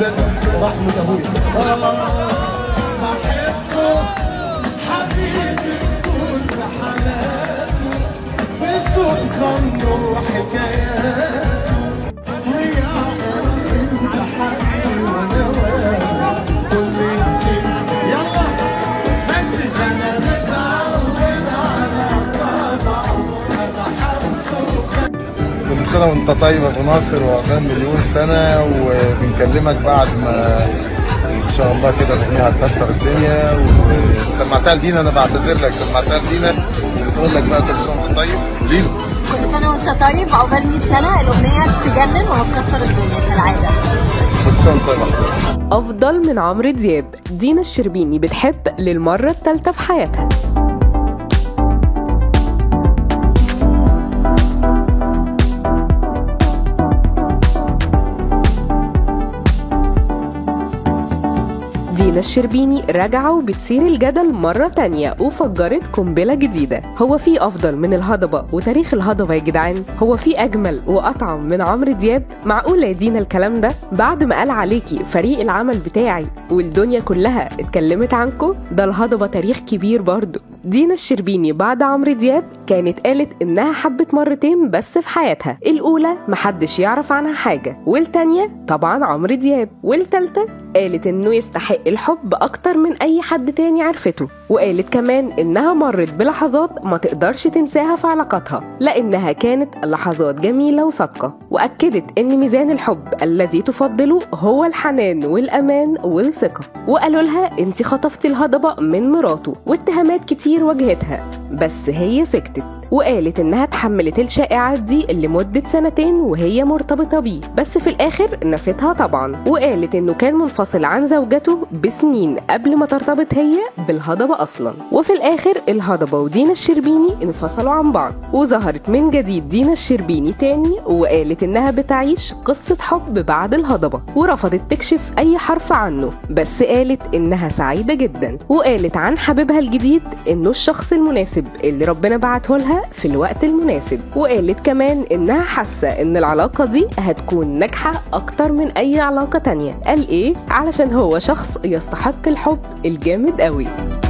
الست محمود ابوي بحبه حبيبي كل حالاته بصوت خمره وحكاياته ويا انت حقي وانا واقف كل يمكن يلا ننسى انا متعود على طبع انا حاسه كل سنة وانت طيب يا ابو ناصر وعقبال مليون سنة وبنكلمك بعد ما ان شاء الله كده الاغنية هتكسر الدنيا وسمعتها لدينا انا بعتذر لك سمعتها لدينا وبتقول لك بقى كل سنة وانت طيب لينا كل سنة وانت طيب عقبال 100 سنة الأغنية تجنن وهتكسر الدنيا كالعادة كل سنة وانت طيب يا أحمد. أفضل من عمرو دياب دينا الشربيني بتحب للمرة الثالثة في حياتها دينا الشربيني راجعة وبتثير الجدل مرة تانية وفجرت قنبلة جديدة هو في أفضل من الهضبة وتاريخ الهضبة يا جدعان هو في أجمل وأطعم من عمرو دياب معقولة يا دينا الكلام ده بعد ما قال عليكي فريق العمل بتاعي والدنيا كلها اتكلمت عنكو ده الهضبة تاريخ كبير برضه دينا الشربيني بعد عمرو دياب كانت قالت إنها حبت مرتين بس في حياتها الأولى محدش يعرف عنها حاجة والتانية طبعا عمرو دياب والتالتة قالت إنه يستحق الحب أكتر من أي حد تاني عرفته وقالت كمان إنها مرت بلحظات ما تقدرش تنساها في علاقاتها لأنها كانت لحظات جميلة وصادقة وأكدت إن ميزان الحب الذي تفضله هو الحنان والأمان والثقة وقالوا لها أنت خطفتي الهضبة من مراته واتهامات كتير واجهتها بس هي سكتت وقالت إنها اتحملت الشائعات دي لمدة سنتين وهي مرتبطة بيه بس في الآخر نفتها طبعا وقالت إنه كان منفصل عن زوجته بسنين قبل ما ترتبط هي بالهضبة أصلا وفي الآخر الهضبة ودينا الشربيني انفصلوا عن بعض وظهرت من جديد دينا الشربيني تاني وقالت إنها بتعيش قصة حب بعد الهضبة ورفضت تكشف أي حرف عنه بس قالت إنها سعيدة جدا وقالت عن حبيبها الجديد إنه الشخص المناسب اللي ربنا بعته لها في الوقت المناسب وقالت كمان إنها حاسة إن العلاقة دي هتكون ناجحة أكتر من أي علاقة تانية قال إيه؟ علشان هو شخص يستحق الحب الجامد قوي